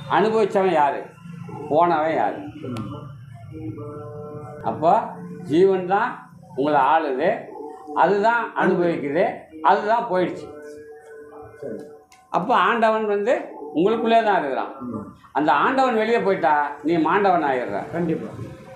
அனுபவிச்சவன் யார் போனவன் யார் அப்போ ஜீவன் தான் உங்களை ஆளுது அதுதான் அனுபவிக்குது அதுதான் போயிடுச்சு சரி அப்போ ஆண்டவன் வந்து உங்களுக்குள்ளே தான் இருக்கிறான் ம். அந்த ஆண்டவன் வெளியே போயிட்டா நீ மாண்டவன் ஆயிடுற கண்டிப்பா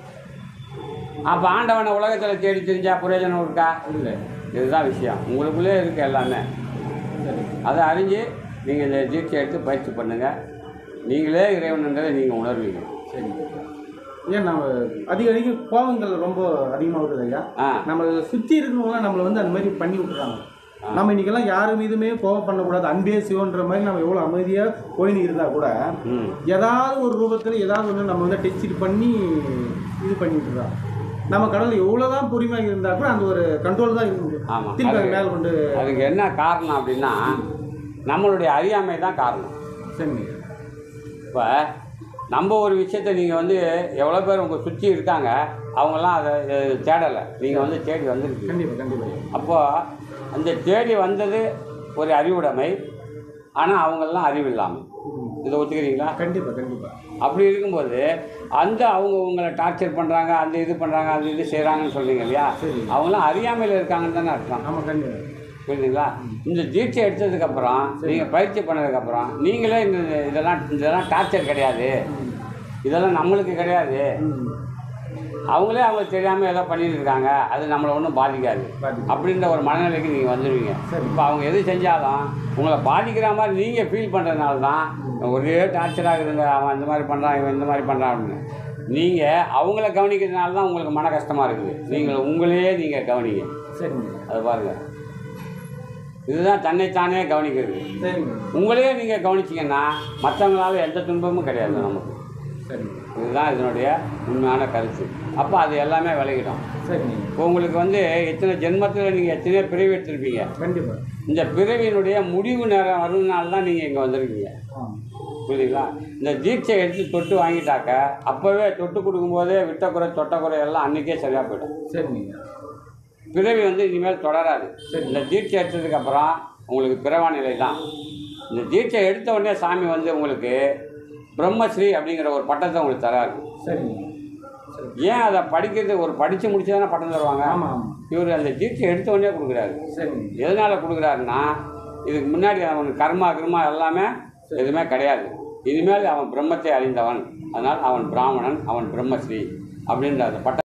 அப்போ ஆண்டவனை உலகத்தில் தேடி தெரிஞ்சா பிரயோஜனம் இருக்கா இல்லை இதுதான் விஷயம் உங்களுக்குள்ளே இருக்கு எல்லாமே சரி அதை அறிஞ்சு நீங்கள் இந்த தீட்சை எடுத்து பயிற்சி பண்ணுங்கள் நீங்களே இறைவன்ன்றதை நீங்கள் உணர்வீங்க சரி ஏன் நம்ம அதிக அதிக கோபங்கள் ரொம்ப அதிகமாக வருது ஐயா ஆ நம்ம சுற்றி இருக்கிறவங்களாம் நம்மளை வந்து அந்த மாதிரி பண்ணி விட்டுறாங்க நம்ம இன்னைக்கெல்லாம் யாரு மீதுமே கோபம் பண்ணக்கூடாது அன்பே சிவன்ற மாதிரி நம்ம எவ்வளோ அமைதியாக போயின்னு இருந்தால் கூட ம் ஏதாவது ஒரு ரூபத்தில் ஏதாவது ஒன்று நம்ம வந்து டெச்சிட் பண்ணி இது பண்ணிட்டு இருக்கோம் நம்ம கடலில் எவ்வளோதான் பொறுமையாக இருந்தால் கூட அந்த ஒரு கண்ட்ரோல் தான் இருக்க முடியும் ஆமாம் திருப்பி அது அது மேலே கொண்டு அதுக்கு என்ன காரணம் அப்படின்னா நம்மளுடைய அறியாமை தான் காரணம் சரிங்க இப்போ நம்ம ஒரு விஷயத்தை நீங்கள் வந்து எவ்வளோ பேர் உங்கள் சுற்றி இருக்காங்க அவங்கெல்லாம் அதை தேடலை நீங்கள் வந்து தேடி வந்திருக்கீங்க கண்டிப்பாக கண்டிப்பாக அப்போது அந்த தேடி வந்தது ஒரு அறிவுடைமை ஆனால் அவங்கெல்லாம் அறிவு இல்லாமல் இதை ஒத்துக்கிறீங்களா கண்டிப்பாக கண்டிப்பாக அப்படி இருக்கும்போது அந்த அவங்க உங்களை டார்ச்சர் பண்ணுறாங்க அந்த இது பண்ணுறாங்க அந்த இது செய்கிறாங்கன்னு சொல்றீங்க இல்லையா சரி. அவங்களாம் அறியாமையில் இருக்காங்கன்னு தானே அர்த்தம் ஆமாம் கண்டிப்பாக புரியுதுங்களா இந்த தீட்சை எடுத்ததுக்கப்புறம் நீங்கள் பயிற்சி பண்ணதுக்கப்புறம் நீங்களே இந்த இதெல்லாம் இதெல்லாம் டார்ச்சர் கிடையாது இதெல்லாம் நம்மளுக்கு கிடையாது ம் அவங்களே அவங்களுக்கு தெரியாமல் ஏதோ பண்ணிட்டு இருக்காங்க அது நம்மளை ஒன்றும் பாதிக்காது பாதிக்காது. அப்படின்ற ஒரு மனநிலைக்கு நீங்கள் வந்துடுவீங்க சரி. இப்போ அவங்க எது செஞ்சாலும் உங்களை பாதிக்கிற மாதிரி நீங்கள் ஃபீல் பண்ணுறதுனால தான் ஒரே டார்ச்சர் ஆகுதுங்க அவன் இந்த மாதிரி பண்ணுறான் இவன் இந்த மாதிரி பண்ணுறான் அப்படின்னு நீங்கள் அவங்கள கவனிக்கிறதுனால தான் உங்களுக்கு மன கஷ்டமாக இருக்குது நீங்கள் உங்களையே நீங்கள் கவனிங்க சரிங்க அது பாருங்கள் இதுதான் தன்னைத்தானே கவனிக்கிறது சரிங்க உங்களையே நீங்கள் கவனிச்சிங்கன்னா மற்றவங்களால எந்த துன்பமும் கிடையாது நமக்கு சரிங்க இதுதான் இதனுடைய உண்மையான கருத்து அப்போ அது எல்லாமே விலகிடும் சரிங்க இப்போ உங்களுக்கு வந்து எத்தனை ஜென்மத்தில் நீங்கள் எத்தனையோ பிறவி எடுத்திருப்பீங்க கண்டிப்பாக இந்த பிறவியினுடைய முடிவு நேரம் வருதுனால தான் நீங்கள் இங்கே வந்திருக்கீங்க ஆ புரியுதுங்களா இந்த தீட்சை எடுத்து தொட்டு வாங்கிட்டாக்க அப்போவே தொட்டு கொடுக்கும்போதே விட்டக்குறை தொட்டக்குறை எல்லாம் அன்றைக்கே சரியாக போயிடும் சரிங்க பிறவி வந்து இனிமேல் தொடராது சரி. இந்த தீட்சை எடுத்ததுக்கப்புறம் உங்களுக்கு பிறவா நிலை தான் இந்த தீட்சை எடுத்த உடனே சாமி வந்து உங்களுக்கு பிரம்மஸ்ரீ அப்படிங்கிற ஒரு பட்டத்தை உங்களுக்கு தராரு சரிங்க சரி ஏன் அதை படிக்கிறது ஒரு படித்து முடிச்சு தானே பட்டம் தருவாங்க ஆமாம் ஆமாம் இவர் அந்த தீட்சை எடுத்த உடனே கொடுக்குறாரு சரிங்க எதனால் கொடுக்குறாருன்னா இதுக்கு முன்னாடி அவன் கர்மா கிருமா எல்லாமே எதுவுமே கிடையாது இனிமேல் அவன் பிரம்மத்தை அறிந்தவன் அதனால் அவன் பிராமணன் அவன் பிரம்மஸ்ரீ அப்படின்ற அந்த பட்ட